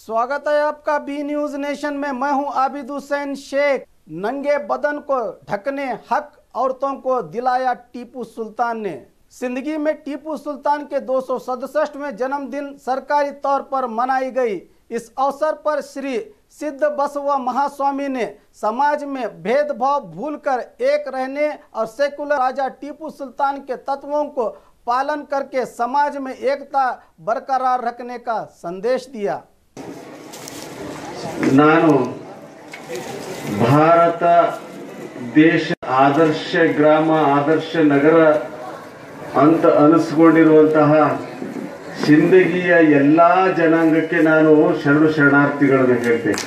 स्वागत है आपका बी न्यूज नेशन में मैं हूं आबिद हुसैन शेख नंगे बदन को ढकने हक औरतों को दिलाया टीपू सुल्तान ने जिंदगी में टीपू सुल्तान के दो सौ सड़सठवें जन्मदिन सरकारी तौर पर मनाई गई इस अवसर पर श्री सिद्ध बसव महास्वामी ने समाज में भेदभाव भूलकर एक रहने और सेकुलर राजा टीपू सुल्तान के तत्वों को पालन करके समाज में एकता बरकरार रखने का संदेश दिया ನಾನು ಭಾರತ ದೇಶ ಆದರ್ಶ ಗ್ರಾಮ ಆದರ್ಶ ನಗರ ಅಂತ ಅನಿಸ್ಕೊಂಡಿರುವಂತಹ ಸಿಂದಗಿಯ ಎಲ್ಲಾ ಜನಾಂಗಕ್ಕೆ ನಾನು ಶರಣು ಶರಣಾರ್ಥಿಗಳನ್ನು ಹೇಳ್ತೇನೆ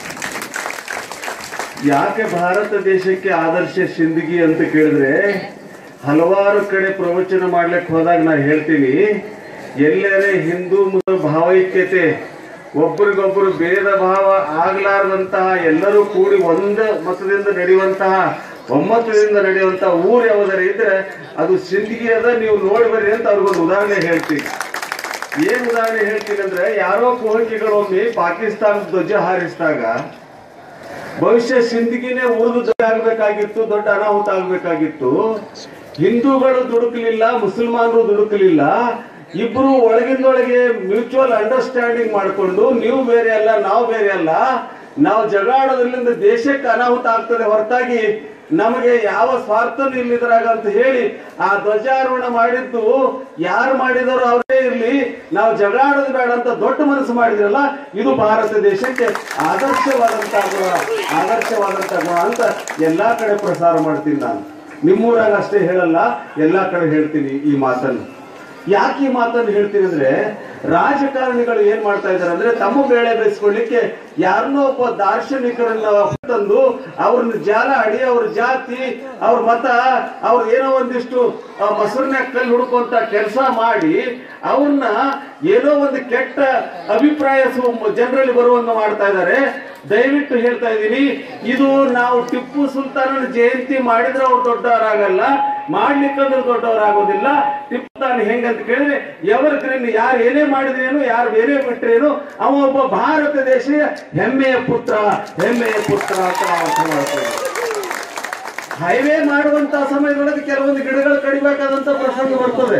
ಯಾಕೆ ಭಾರತ ದೇಶಕ್ಕೆ ಆದರ್ಶ ಸಿಂದಗಿ ಅಂತ ಕೇಳಿದ್ರೆ ಹಲವಾರು ಕಡೆ ಪ್ರವಚನ ಮಾಡ್ಲಿಕ್ಕೆ ಹೋದಾಗ ನಾ ಹೇಳ್ತೀನಿ ಎಲ್ಲರೇ ಹಿಂದೂ ಮುಸ್ಲಿಂ ಭಾವೈಕ್ಯತೆ ಒಬ್ಬರಿಗೊಬ್ಬರು ಭೇದ ಭಾವ ಆಗ್ಲಾರ್ದಂತಹ ಎಲ್ಲರೂ ಕೂಡಿ ಒಂದು ಮತದಿಂದ ನಡೆಯುವಂತಹ ಒಮ್ಮತದಿಂದ ನಡೆಯುವಂತಹ ಊರು ಯಾವುದರ ಇದ್ರೆ ಅದು ಸಿಂದಗಿ ಅದ ನೀವು ನೋಡಿ ಬರ್ರಿ ಅಂತ ಅವ್ರಿಗೊಂದು ಉದಾಹರಣೆ ಹೇಳ್ತೀನಿ ಏನ್ ಉದಾಹರಣೆ ಹೇಳ್ತೀನಿ ಅಂದ್ರೆ ಯಾರೋ ಕೋಹಿಕೆಗಳು ಒಮ್ಮೆ ಪಾಕಿಸ್ತಾನ ಧ್ವಜ ಹಾರಿಸಿದಾಗ ಭವಿಷ್ಯ ಸಿಂದಗಿನೇ ಉಳಿದು ಧ್ವಜ ಆಗ್ಬೇಕಾಗಿತ್ತು ದೊಡ್ಡ ಅನಾಹುತ ಆಗ್ಬೇಕಾಗಿತ್ತು ಹಿಂದೂಗಳು ದುಡುಕಲಿಲ್ಲ ಮುಸಲ್ಮಾನರು ದುಡುಕಲಿಲ್ಲ ಇಬ್ರು ಒಳಗಿಂದೊಳಗೆ ಮ್ಯೂಚುವಲ್ ಅಂಡರ್ಸ್ಟ್ಯಾಂಡಿಂಗ್ ಮಾಡಿಕೊಂಡು ನೀವು ಬೇರೆ ಅಲ್ಲ ನಾವು ಬೇರೆ ಅಲ್ಲ ನಾವು ಜಗಾಡೋದ್ರಿಂದ ದೇಶಕ್ಕೆ ಅನಾಹುತ ಆಗ್ತದೆ ಹೊರತಾಗಿ ನಮಗೆ ಯಾವ ಸ್ವಾರ್ಥನೂ ಇಲ್ಲಿದ್ರಾಗ ಅಂತ ಹೇಳಿ ಆ ಧ್ವಜಾರೋಹಣ ಮಾಡಿದ್ದು ಯಾರು ಮಾಡಿದರೋ ಅವರೇ ಇರ್ಲಿ ನಾವು ಜಗಾಡೋದು ಬೇಡ ಅಂತ ದೊಡ್ಡ ಮನಸ್ಸು ಮಾಡಿದ್ರಲ್ಲ ಇದು ಭಾರತ ದೇಶಕ್ಕೆ ಆದರ್ಶವಾದಂತಹ ಗುಣ ಆದರ್ಶವಾದಂತಹ ಗುಣ ಅಂತ ಎಲ್ಲಾ ಕಡೆ ಪ್ರಸಾರ ಮಾಡ್ತೀನಿ ನಾನು ನಿಮ್ಮೂರಾಗ ಅಷ್ಟೇ ಹೇಳಲ್ಲ ಎಲ್ಲಾ ಕಡೆ ಹೇಳ್ತೀನಿ ಈ ಮಾತನ್ನು ಯಾಕೆ ಈ ಮಾತನ್ನು ಹೇಳ್ತೀನಿ ಅಂದ್ರೆ ರಾಜಕಾರಣಿಗಳು ಏನ್ ಮಾಡ್ತಾ ಇದಾರೆ ಅಂದ್ರೆ ತಮ್ಮ ಬೇಳೆ ಬೇಯಿಸ್ಕೊಳ್ಳಿಕ್ಕೆ ಯಾರನ್ನೋ ಒಬ್ಬ ದಾರ್ಶನಿಕರನ್ನ ತಂದು ಅವ್ರನ್ನ ಜಾಲ ಅಡಿ ಅವ್ರ ಜಾತಿ ಅವ್ರ ಮತ ಅವ್ರ ಏನೋ ಒಂದಿಷ್ಟು ಆ, ಮೊಸರನ್ಯಾಗ ಕಲ್ಲು ಹುಡುಕುವಂತ ಕೆಲಸ ಮಾಡಿ ಅವ್ರನ್ನ ಏನೋ ಒಂದು ಕೆಟ್ಟ ಅಭಿಪ್ರಾಯ ಜನರಲ್ಲಿ ಬರುವಂಗ ಮಾಡ್ತಾ ಇದ್ದಾರೆ ದಯವಿಟ್ಟು ಹೇಳ್ತಾ ಇದ್ದೀನಿ ಇದು ನಾವು ಟಿಪ್ಪು ಸುಲ್ತಾನನ ಜಯಂತಿ ಮಾಡಿದ್ರೆ ಅವ್ರು ದೊಡ್ಡವರಾಗಲ್ಲ ಮಾಡ್ಲಿಕ್ಕಂದ್ರೆ ದೊಡ್ಡವರಾಗೋದಿಲ್ಲ ಟಿಪ್ಪು ಸುಲ್ತಾನ್ ಹೆಂಗಂತ ಕೇಳಿದ್ರೆ ಎವರ್ ಗ್ರೀನ್ ಯಾರು ಏನೇ ಮಾಡಿದ್ರೇನು ಯಾರು ಬೇರೆ ಬಿಟ್ರೇನು ಅವ ಒಬ್ಬ ಭಾರತ ದೇಶದ ಹೆಮ್ಮೆಯ ಪುತ್ರ ಹೆಮ್ಮೆಯ ಪುತ್ರ ಅಂತ ನಾವು ಅರ್ಥ ಮಾಡ್ತೇವೆ ಹೈವೇ ಮಾಡುವಂತ ಸಮಯದೊಳಗೆ ಕೆಲವೊಂದು ಗಿಡಗಳು ಕಡಿಬೇಕಾದಂತ ಪ್ರಸಂಗ ಬರ್ತದೆ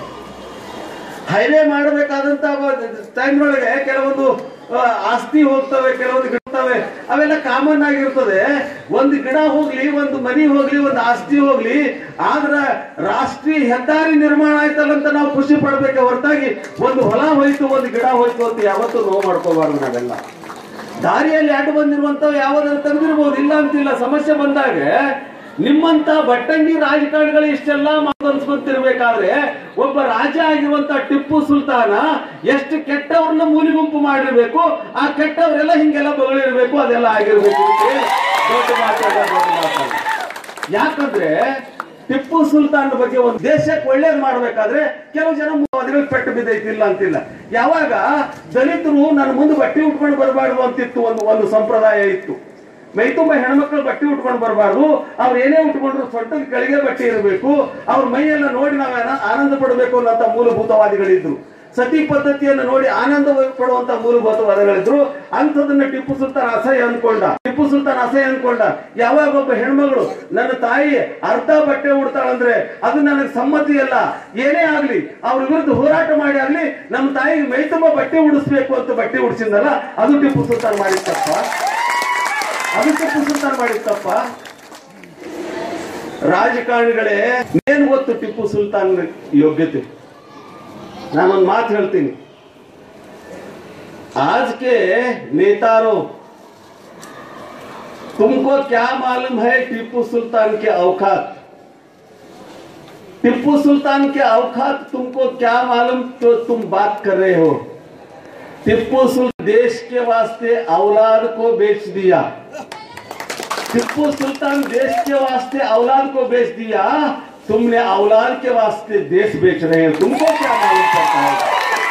ಹೈವೇ ಮಾಡಬೇಕಾದಂತ ಟೈಮ್ನೊಳಗೆ ಕೆಲವೊಂದು ಆ, ಆಸ್ತಿ ಹೋಗ್ತವೆ ಕೆಲವೊಂದು ಗಿಡ ಹೋಗ್ತವೆ ಅವೆಲ್ಲ ಕಾಮನ್ ಆಗಿರ್ತದೆ ಒಂದು ಗಿಡ ಹೋಗ್ಲಿ ಒಂದು ಮನಿ ಹೋಗ್ಲಿ ಒಂದು ಆಸ್ತಿ ಹೋಗ್ಲಿ ಆದ್ರ ರಾಷ್ಟ್ರೀಯ ಹೆದ್ದಾರಿ ನಿರ್ಮಾಣ ಆಯ್ತಲ್ಲ ಅಂತ ನಾವು ಖುಷಿ ಪಡ್ಬೇಕೆ ಹೊರತಾಗಿ ಒಂದು ಹೊಲ ಹೋಯ್ತು ಒಂದು ಗಿಡ ಹೋಯ್ತು ಅಂತ ಯಾವತ್ತೂ ನೋವು ಮಾಡ್ಕೋಬಾರ್ದು ನಾವೆಲ್ಲ ದಾರಿಯಲ್ಲಿ ಅಡ್ಡು ಬಂದಿರುವಂತವ್ ಯಾವ್ದಾದ್ರು ತಂದಿರ್ಬೋದು ಇಲ್ಲ ಅಂತಿಲ್ಲ ಸಮಸ್ಯೆ ಬಂದಾಗ ನಿಮ್ಮಂತ ಬಟ್ಟಂಗಿ ರಾಜಕಾರಣಿಗಳು ಇಷ್ಟೆಲ್ಲ ಅನ್ಸ್ಕೊಂತಿರ್ಬೇಕಾದ್ರೆ ಒಬ್ಬ ರಾಜ ಆಗಿರುವಂತ ಟಿಪ್ಪು ಸುಲ್ತಾನ ಎಷ್ಟು ಕೆಟ್ಟವ್ರನ್ನ ಮೂಲಿಗುಂಪು ಮಾಡಿರ್ಬೇಕು ಆ ಕೆಟ್ಟವರೆಲ್ಲ ಹಿಂಗೆಲ್ಲ ಬಗಳಿರ್ಬೇಕು ಅದೆಲ್ಲ ಆಗಿರ್ಬೇಕು ಅಂತ ಹೇಳಿ ದೊಡ್ಡ ಮಾತಾಡ ದೊಡ್ಡ ಮಾತಾಡ ಯಾಕಂದ್ರೆ ಟಿಪ್ಪು ಸುಲ್ತಾನ್ ಬಗ್ಗೆ ಒಂದು ದೇಶಕ್ಕೆ ಒಳ್ಳೇದು ಮಾಡ್ಬೇಕಾದ್ರೆ ಕೆಲವು ಜನ ಅದ್ರಲ್ಲಿ ಪೆಟ್ಟು ಬಿದ್ದೈತಿಲ್ಲ ಅಂತಿಲ್ಲ ಯಾವಾಗ ದಲಿತರು ನನ್ನ ಮುಂದೆ ಬಟ್ಟೆ ಉಟ್ಕೊಂಡು ಬರಬಾರ್ದು ಅಂತಿತ್ತು ಒಂದು ಒಂದು ಸಂಪ್ರದಾಯ ಇತ್ತು ಮೈ ತುಂಬ ಹೆಣ್ಮಕ್ಳು ಬಟ್ಟೆ ಉಟ್ಕೊಂಡು ಬರಬಾರ್ದು ಅವ್ರು ಏನೇ ಉಟ್ಕೊಂಡ್ರು ಸೊಟ್ಟದ ಕೆಳಗೆ ಬಟ್ಟೆ ಇರಬೇಕು ಅವ್ರ ಮೈಯೆಲ್ಲ ನೋಡಿ ನಾವು ಆನ- ಆನಂದ ಪಡಬೇಕು ಅನ್ನೋಂಥ ಮೂಲಭೂತವಾದಿಗಳಿದ್ರು ಸತಿ ಪದ್ಧತಿಯನ್ನು ನೋಡಿ ಆನಂದ ಪಡುವಂತ ಮೂಲಭೂತವಾದಗಳಿದ್ರು ಅಂಥದನ್ನ ಟಿಪ್ಪು ಸುಲ್ತಾನ್ ಅಸಹ್ಯ ಅನ್ಕೊಂಡ ಟಿಪ್ಪು ಸುಲ್ತಾನ್ ಅಸಹ್ಯ ಅನ್ಕೊಂಡ ಯಾವಾಗ ಒಬ್ಬ ಹೆಣ್ಮಗಳು ನನ್ನ ತಾಯಿ ಅರ್ಧ ಬಟ್ಟೆ ಉಡ್ತಾಳಂದ್ರೆ ಅದು ನನಗೆ ಸಮ್ಮತಿ ಅಲ್ಲ ಏನೇ ಆಗ್ಲಿ ಅವ್ರ ವಿರುದ್ಧ ಹೋರಾಟ ಮಾಡಿ ಆಗ್ಲಿ ನಮ್ಮ ತಾಯಿಗೆ ಮೈ ತುಂಬ ಬಟ್ಟೆ ಉಡಿಸ್ಬೇಕು ಅಂತ ಬಟ್ಟೆ ಉಡಿಸಿದ್ನಲ್ಲ ಅದು ಟಿಪ್ಪು ಸುಲ್ತಾನ್ ಮಾಡಿದ ತಪ್ಪ ಅದು ಟಿಪ್ಪು ಸುಲ್ತಾನ್ ಮಾಡಿದ ತಪ್ಪ ರಾಜಕಾರಣಿಗಳೇ ಏನ್ ಗೊತ್ತು ಟಿಪ್ಪು ಸುಲ್ತಾನ್ ಯೋಗ್ಯತೆ ನಾನೊಂದು ಮಾತು ಹೇಳ್ತೀನಿ आज के नेतारों तुमको क्या मालूम है टिप्पू सुल्तान के औकात टिप्पू सुल्तान के औकात तुमको क्या मालूम तो तुम बात कर रहे हो टिप्पू सुल्तान देश के वास्ते औलाद को बेच दिया टिप्पू सुल्तान देश के वास्ते औलाद को बेच दिया तुमने औलाद के वास्ते देश बेच रहे हो तुमको क्या मालूम पड़ता है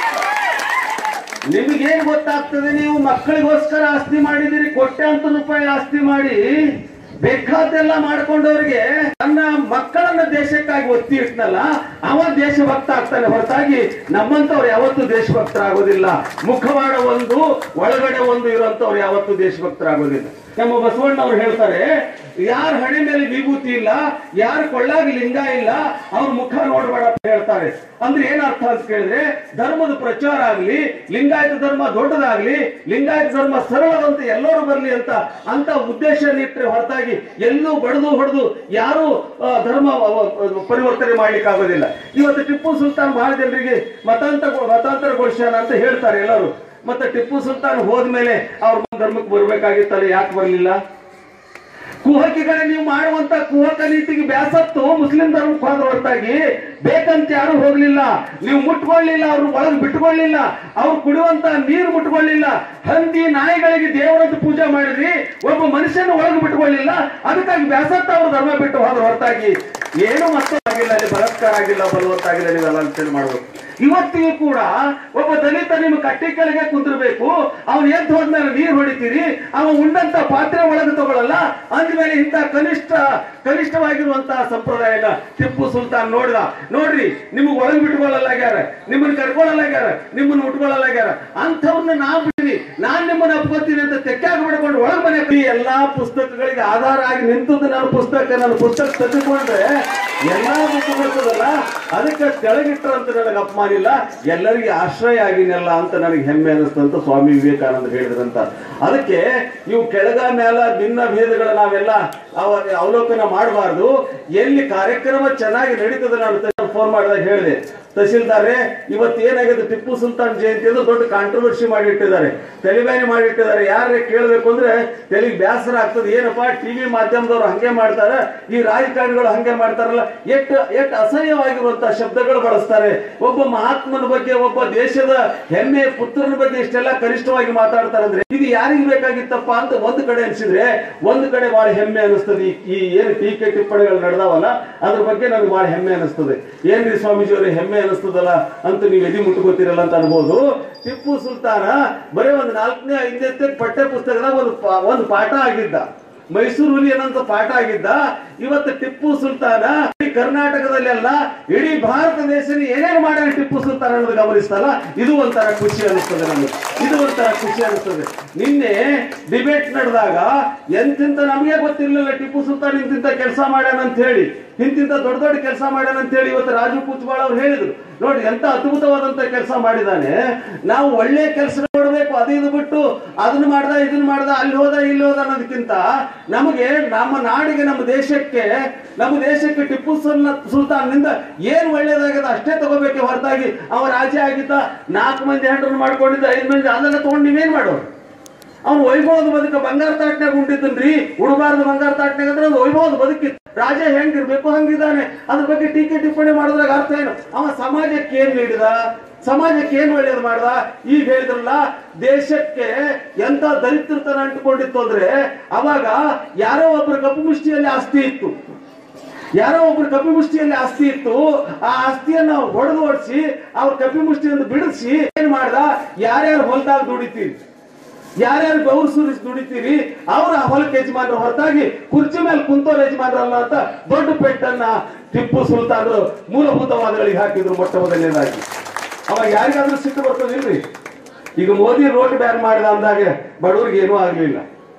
ನಿಮಗೇನ್ ಗೊತ್ತಾಗ್ತದೆ ನೀವು ಮಕ್ಕಳಿಗೋಸ್ಕರ ಆಸ್ತಿ ಮಾಡಿದಿರಿ ಕೋಟ್ಯಾಂತರ ರೂಪಾಯಿ ಆಸ್ತಿ ಮಾಡಿ ಬೇಕಾದ್ದೆಲ್ಲ ಮಾಡ್ಕೊಂಡವ್ರಿಗೆ ತನ್ನ ಮಕ್ಕಳನ್ನ ದೇಶಕ್ಕಾಗಿ ಒತ್ತಿ ಇಟ್ನಲ್ಲ ಅವ ದೇಶಭಕ್ತ ಆಗ್ತಾನೆ ಹೊರತಾಗಿ ನಮ್ಮಂತವ್ರು ಯಾವತ್ತೂ ದೇಶಭಕ್ತರಾಗೋದಿಲ್ಲ ಮುಖವಾಡ ಒಂದು ಒಳಗಡೆ ಒಂದು ಇರುವಂತವ್ರು ಯಾವತ್ತೂ ದೇಶಭಕ್ತರಾಗೋದಿಲ್ಲ ನಮ್ಮ ಬಸವಣ್ಣವ್ರು ಹೇಳ್ತಾರೆ ಯಾರ ಹಣೆ ಮೇಲೆ ವಿಭೂತಿ ಇಲ್ಲ ಯಾರ ಕೊಳ್ಳಾಗಿ ಲಿಂಗ ಇಲ್ಲ ಅವ್ರ ಮುಖ ನೋಡ್ಬೇಡ ಅಂತ ಹೇಳ್ತಾರೆ ಅಂದ್ರೆ ಏನ್ ಅರ್ಥ ಅಂತ ಕೇಳಿದ್ರೆ ಧರ್ಮದ ಪ್ರಚಾರ ಆಗ್ಲಿ ಲಿಂಗಾಯತ ಧರ್ಮ ದೊಡ್ಡದಾಗ್ಲಿ ಲಿಂಗಾಯತ ಧರ್ಮ ಸರಳದಂತ ಎಲ್ಲರೂ ಬರ್ಲಿ ಅಂತ ಅಂತ ಉದ್ದೇಶ ಇಟ್ಟರೆ ಹೊರತಾಗಿ ಎಲ್ಲೂ ಬಡದು ಹೊಡೆದು ಯಾರು ಧರ್ಮ ಅವ- ಅವ- ಪರಿವರ್ತನೆ ಮಾಡ್ಲಿಕ್ಕೆ ಆಗೋದಿಲ್ಲ ಇವತ್ತು ಟಿಪ್ಪು ಸುಲ್ತಾನ್ ಬಹಳ ಜನರಿಗೆ ಮತಾಂತರ ಮತಾಂತರಗೊಳಿಸ್ಯಾನ ಅಂತ ಹೇಳ್ತಾರೆ ಎಲ್ಲರೂ ಮತ್ತೆ ಟಿಪ್ಪು ಸುಲ್ತಾನ್ ಹೋದ್ಮೇಲೆ ಅವ್ರ ಧರ್ಮಕ್ಕೆ ಬರ್ಬೇಕಾಗಿತ್ತಲ್ಲ ಯಾಕೆ ಬರ್ಲಿಲ್ಲ ಕುಹಕಿಗಳೇ ನೀವು ಮಾಡುವಂತ ಕುಹಕ ನೀತಿಗೆ ಬ್ಯಾಸತ್ತು ಮುಸ್ಲಿಂ ಧರ್ಮಕ್ಕೆ ಹೋದ್ರ ಹೊರತಾಗಿ ಬೇಕಂತ ಯಾರು ಹೋಗ್ಲಿಲ್ಲ ನೀವು ಮುಟ್ಕೊಳ್ಳಿಲ್ಲ ಅವ್ರು ಒಳಗೆ ಬಿಟ್ಕೊಳ್ಳಿಲ್ಲ ಅವ್ರು ಕುಡಿಯುವಂತ ನೀರು ಮುಟ್ಕೊಳ್ಳಿಲ್ಲ ಹಂದಿ ನಾಯಿಗಳಿಗೆ ದೇವರಂತ ಪೂಜೆ ಮಾಡಿದ್ರಿ ಒಬ್ಬ ಮನುಷ್ಯನ ಒಳಗೆ ಬಿಟ್ಕೊಳ್ಳಿಲ್ಲ ಅದಕ್ಕಾಗಿ ಬ್ಯಾಸತ್ತ ಅವ್ರು ಧರ್ಮ ಬಿಟ್ಟು ಹೋದ್ರ ಹೊರತಾಗಿ ಏನು ಮತ್ತೆ ಆಗಿಲ್ಲ ಅಲ್ಲಿ ಬಲಾತ್ಕಾರ ಆಗಿಲ್ಲ ಬಲವತ್ತಾಗಿಲ್ಲ ನೀವೆಲ್ಲ ಯೋಚನೆ ಮಾಡ್ಬೇಕು ಇವತ್ತಿಗೂ ಕೂಡ ಒಬ್ಬ ದಲಿತ ನಿಮ್ಮ ಕಟ್ಟಿ ಕೆಳಗೆ ಕುಂದಿರ್ಬೇಕು ಅವ್ನು ಎದ್ದು ಹೋದ್ಮೇಲೆ ನೀರ್ ಹೊಡಿತೀರಿ ಅವ ಉಂಡಂತ ಪಾತ್ರೆ ಒಳಗೆ ತಗೊಳ್ಳಲ್ಲ ಅಂದ್ಮೇಲೆ ಇಂಥ ಕನಿಷ್ಠ ಕನಿಷ್ಠವಾಗಿರುವಂತಹ ಸಂಪ್ರದಾಯನ ಟಿಪ್ಪು ಸುಲ್ತಾನ್ ನೋಡ್ದ ನೋಡ್ರಿ ನಿಮ್ಗೆ ಒಳಗೆ ಬಿಟ್ಕೊಳ್ಳಲಾಗ್ಯಾರ ನಿಮ್ಮನ್ನ ಕರ್ಕೊಳ್ಳಲಾಗ್ಯಾರ ನಿಮ್ಮನ್ನ ಉಟ್ಕೊಳ್ಳಲಾಗ್ಯಾರ ಅಂಥವ್ರನ್ನ ನಾವು ಬಿಡ್ರಿ ನಾನ್ ನಿಮ್ಮನ್ನ ಅಪ್ಕೋತೀನಿ ಅಂತ ತೆಕ್ಕಾಗ ಬಿಡ್ಕೊಂಡು ಒಳಗೆ ಮನೆ ಈ ಎಲ್ಲಾ ಪುಸ್ತಕಗಳಿಗೆ ಆಧಾರ ಆಗಿ ನಿಂತದ್ದು ನನ್ನ ಪುಸ್ತಕ ನನ್ನ ಪುಸ್ತಕ ತೆಗೆದುಕೊಂಡ್ರೆ ಎಲ್ಲಾ ಬುಕ್ ಬರ್ತದಲ್ಲ ಅದಕ್ಕೆ ತೆಳಗಿಟ್ರಂತ ನನಗೆ ಅಪಮಾನ ಇಲ್ಲ ಎಲ್ಲರಿಗೆ ಆಶ್ರಯ ಆಗಿನಲ್ಲ ಅಂತ ನನಗೆ ಹೆಮ್ಮೆ ಅನಿಸ್ತಂತ ಸ್ವಾಮಿ ವಿವೇಕಾನಂದ ಹೇಳಿದ್ರಂತ ಅದಕ್ಕೆ ಇವು ಕೆಳಗ ಮೇಲ ಭಿನ್ನ ಭೇದಗಳ ನಾವೆಲ್ಲ ಅವ- ಅವಲೋಕನ ಮಾಡಬಾರ್ದು ಎಲ್ಲಿ ಕಾರ್ಯಕ್ರಮ ಚೆನ್ನಾಗಿ ನಡೀತದೆ ನಾನು ಫೋನ್ ಮಾಡಿದಾಗ ಹೇಳಿದೆ ತಹಸೀಲ್ದಾರ್ರೆ ಇವತ್ತು ಏನಾಗಿದೆ ಟಿಪ್ಪು ಸುಲ್ತಾನ್ ಜಯಂತಿ ಅದು ದೊಡ್ಡ ಕಾಂಟ್ರವರ್ಸಿ ಮಾಡಿಟ್ಟಿದ್ದಾರೆ ತಲೆಬೇನೆ ಮಾಡಿಟ್ಟಿದ್ದಾರೆ ಯಾರೇ ಕೇಳಬೇಕು ಅಂದ್ರೆ ತೆಲಿಗೆ ಬೇಸರ ಆಗ್ತದೆ ಏನಪ್ಪಾ ಟಿವಿ ಮಾಧ್ಯಮದವ್ರು ಹಂಗೆ ಮಾಡ್ತಾರೆ ಈ ರಾಜಕಾರಣಿಗಳು ಹಂಗೆ ಮಾಡ್ತಾರಲ್ಲ ಎಷ್ಟು ಎಷ್ಟು ಅಸಹ್ಯವಾಗಿರುವಂತಹ ಶಬ್ದಗಳು ಬಳಸ್ತಾರೆ ಒಬ್ಬ ಮಹಾತ್ಮನ ಬಗ್ಗೆ ಒಬ್ಬ ದೇಶದ ಹೆಮ್ಮೆಯ ಪುತ್ರನ ಬಗ್ಗೆ ಇಷ್ಟೆಲ್ಲ ಕನಿಷ್ಠವಾಗಿ ಮಾತಾಡ್ತಾರೆ ಅಂದ್ರೆ ಇದು ಯಾರಿಗೆ ಬೇಕಾಗಿತ್ತಪ್ಪ ಅಂತ ಒಂದು ಕಡೆ ಅನ್ಸಿದ್ರೆ ಒಂದು ಕಡೆ ಬಹಳ ಹೆಮ್ಮೆ ಅನಿಸ್ತದೆ ಈ- ಈ ಏನು ಟೀಕೆ ಟಿಪ್ಪಣಿಗಳು ನಡೆದಾವಲ್ಲ ಅದ್ರ ಬಗ್ಗೆ ನನಗೆ ಬಹಳ ಹೆಮ್ಮೆ ಅನಿಸ್ತದೆ ಏನ್ರಿ ಸ್ವಾಮೀಜಿ ಅವರೇ ಹೆಮ್ಮೆ ಅನಿಸ್ತದಲ್ಲ ಅಂತ ನೀವು ಎದಿ ಮುಟ್ಕೋತೀರಲ್ಲ ಅಂತ ಅನ್ಬೋದು ಟಿಪ್ಪು ಸುಲ್ತಾನ ಬರೀ ಒಂದು ನಾಲ್ಕನೇ ಐದನೇ ಪಠ್ಯ ಪುಸ್ತಕದಾಗ ಒಂದು ಪಾ- ಒಂದು ಪಾಠ ಆಗಿದ್ದ ಮೈಸೂರು ಹುಲಿ ಏನಂತ ಪಾಠ ಆಗಿದ್ದ ಇವತ್ತು ಟಿಪ್ಪು ಸುಲ್ತಾನ ಇಡೀ ಕರ್ನಾಟಕದಲ್ಲೆಲ್ಲ ಇಡೀ ಭಾರತ ದೇಶದಲ್ಲಿ ಏನೇನು ಮಾಡ್ಯಾನ ಟಿಪ್ಪು ಸುಲ್ತಾನ ಅನ್ನೋದು ಗಮನಿಸ್ತಲ್ಲ ಇದು ಒಂಥರ ಖುಷಿ ಅನಿಸ್ತದೆ ನಮಗೆ ಇದು ಒಂಥರ ಖುಷಿ ಅನಿಸ್ತದೆ ನಿನ್ನೆ ಡಿಬೇಟ್ ನಡೆದಾಗ ಎಂತಿಂತ ನಮಗೆ ಗೊತ್ತಿರ್ಲಿಲ್ಲ ಟಿಪ್ಪು ಸುಲ್ತಾನ್ ಇಂತಿಂತ ಕೆಲಸ ಮಾಡ್ಯಾನ ಅಂತ ಹೇಳಿ ಇಂತಿಂತ ದೊಡ್ಡ ದೊಡ್ಡ ಕೆಲಸ ಮಾಡ್ಯಾನ ಅಂತ ಹೇಳಿ ಇವತ್ತು ರಾಜು ಕೂತ್ವಾಳ್ ಅವ್ರು ಹೇಳಿದ್ರು ನೋಡಿ ಎಂತ ಅದ್ಭುತವಾದಂತ ಕೆಲಸ ಮಾಡಿದಾನೆ ನಾವು ಒಳ್ಳೆ ಕೆಲಸ ನೋಡ್ಬೇಕು ಅದು ಇದು ಬಿಟ್ಟು ಅದನ್ನ ಮಾಡ್ದ ಇದನ್ನ ಮಾಡ್ದ ಅಲ್ಲಿ ಹೋದ ಇಲ್ಲಿ ಹೋದ ಅನ್ನೋದಕ್ಕಿಂತ ನಮಗೆ ನಮ್ಮ ನಾಡಿಗೆ ನಮ್ಮ ದೇಶಕ್ಕೆ ನಮ್ಮ ದೇಶಕ್ಕೆ ಟಿಪ್ಪು ಸುಲ್ನ ಸುಲ್ತಾನ್ನಿಂದ ಏನ್ ಒಳ್ಳೇದಾಗಿದೆ ಅಷ್ಟೇ ತಗೋಬೇಕೆ ಹೊರತಾಗಿ ಅವ ರಾಜ್ಯ ಆಗಿದ್ದ ನಾಲ್ಕು ಮಂದಿ ಹೆಂಡ್ರನ್ನ ಮಾಡ್ಕೊಂಡಿದ್ದ ಐದು ಮಂದಿ ಅದೆಲ್ಲ ತಗೊಂಡು ನೀವೇನ್ ಮಾಡೋರು ಅವ್ನು ವೈಭವದ ಬದುಕ ಬಂಗಾರ ತಾಟ್ನಾಗ ಉಂಟಿದ್ದನ್ರಿ ಉಡಬಾರ್ದು ಬಂಗಾರ ತಾಟ್ನಾಗ ಅಂದ್ರೆ ಅದು ವೈಭವದ ಬದುಕಿತ್ತು ರಾಜ ಹೆಂಗಿರ್ಬೇಕು ಹಂಗಿದ್ದಾನೆ ಅದ್ರ ಬಗ್ಗೆ ಟೀಕೆ ಟಿಪ್ಪಣಿ ಮಾಡೋದ್ರಾಗ ಅರ್ಥ ಏನು ಅವ ಸಮಾಜಕ್ಕೆ ಏನ್ ನೀಡಿದ ಸಮಾಜಕ್ಕೆ ಏನ್ ಒಳ್ಳೇದು ಮಾಡ್ದ ಈಗ ಹೇಳಿದ್ರಲ್ಲ ದೇಶಕ್ಕೆ ಎಂತ ದರಿದ್ರತನ ಅಂಟಿಕೊಂಡಿತ್ತು ಅಂದ್ರೆ ಅವಾಗ ಯಾರೋ ಒಬ್ಬರ ಕಪ್ಪು ಮುಷ್ಟಿಯಲ್ಲಿ ಆಸ್ತಿ ಇತ್ತು ಯಾರೋ ಒಬ್ರು ಕಪಿ ಮುಷ್ಟಿಯಲ್ಲಿ ಆಸ್ತಿ ಇತ್ತು ಆ ಆಸ್ತಿಯನ್ನ ಹೊಡೆದು ಓಡಿಸಿ ಅವ್ರ ಕಪಿ ಮುಷ್ಟಿಯನ್ನು ಬಿಡಿಸಿ ಏನ್ ಮಾಡ್ದ ಯಾರ್ಯಾರು ಹೊಲದಾಗ ದುಡಿತೀರಿ ಯಾರ್ಯಾರು ಬೆವರು ಸುರಿಸಿ ದುಡಿತೀರಿ ಅವ್ರ ಆ ಹೊಲಕ್ಕೆ ಯಜಮಾನರು ಹೊರತಾಗಿ ಕುರ್ಚಿ ಮೇಲೆ ಕುಂತೋರ್ ಯಜಮಾನರಲ್ಲ ಅಂತ ದೊಡ್ಡ ಪೆಟ್ಟನ್ನ ಟಿಪ್ಪು ಸುಲ್ತಾನರು ಮೂಲಭೂತವಾದಗಳಿಗೆ ಹಾಕಿದ್ರು ಮೊಟ್ಟ ಮೊದಲನೇದಾಗಿ ಅವಾಗ ಯಾರಿಗಾದ್ರೂ ಸಿಟ್ಟು ಬರ್ತದಿಲ್ರಿ ಈಗ ಮೋದಿ ರೋಡ್ ಬ್ಯಾನ್ ಮಾಡಿದ ಅಂದಾಗ ಬಡವರಿಗೆ ಏನೂ ಆಗ್ಲಿಲ್ಲ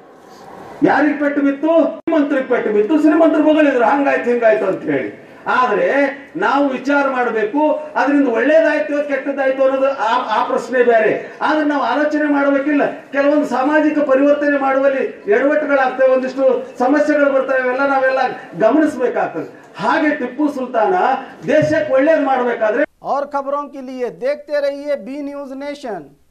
ಯಾರಿಗೆ ಪೆಟ್ಟು ಬಿತ್ತು ಶ್ರೀಮಂತರಿಗೆ ಪೆಟ್ಟು ಬಿತ್ತು ಶ್ರೀಮಂತರು ಬಗಳಿದ್ರು ಹಂಗಾಯ್ತು ಹಿಂಗಾಯ್ತು ಅಂತ ಹೇಳಿ ಆದ್ರೆ ನಾವು ವಿಚಾರ ಮಾಡಬೇಕು ಅದರಿಂದ ಒಳ್ಳೇದಾಯ್ತು ಕೆಟ್ಟದಾಯ್ತು ಅನ್ನೋದು ಆ ಆ ಪ್ರಶ್ನೆ ಬೇರೆ ಆದ್ರೆ ನಾವು ಆಲೋಚನೆ ಮಾಡಬೇಕಿಲ್ಲ ಕೆಲವೊಂದು ಸಾಮಾಜಿಕ ಪರಿವರ್ತನೆ ಮಾಡುವಲ್ಲಿ ಎಡವಟ್ಟುಗಳಾಗ್ತವೆ ಒಂದಿಷ್ಟು ಸಮಸ್ಯೆಗಳು ಬರ್ತವೆ ಇವೆಲ್ಲ ನಾವೆಲ್ಲ ಗಮನಿಸಬೇಕಾಗ್ತದೆ ಹಾಗೆ ಟಿಪ್ಪು ಸುಲ್ತಾನ ದೇಶಕ್ಕೆ ಒಳ್ಳೇದು ಮಾಡಬೇಕಾದ್ರೆ और खबरों के लिए देखते रहिए बी न्यूज नेशन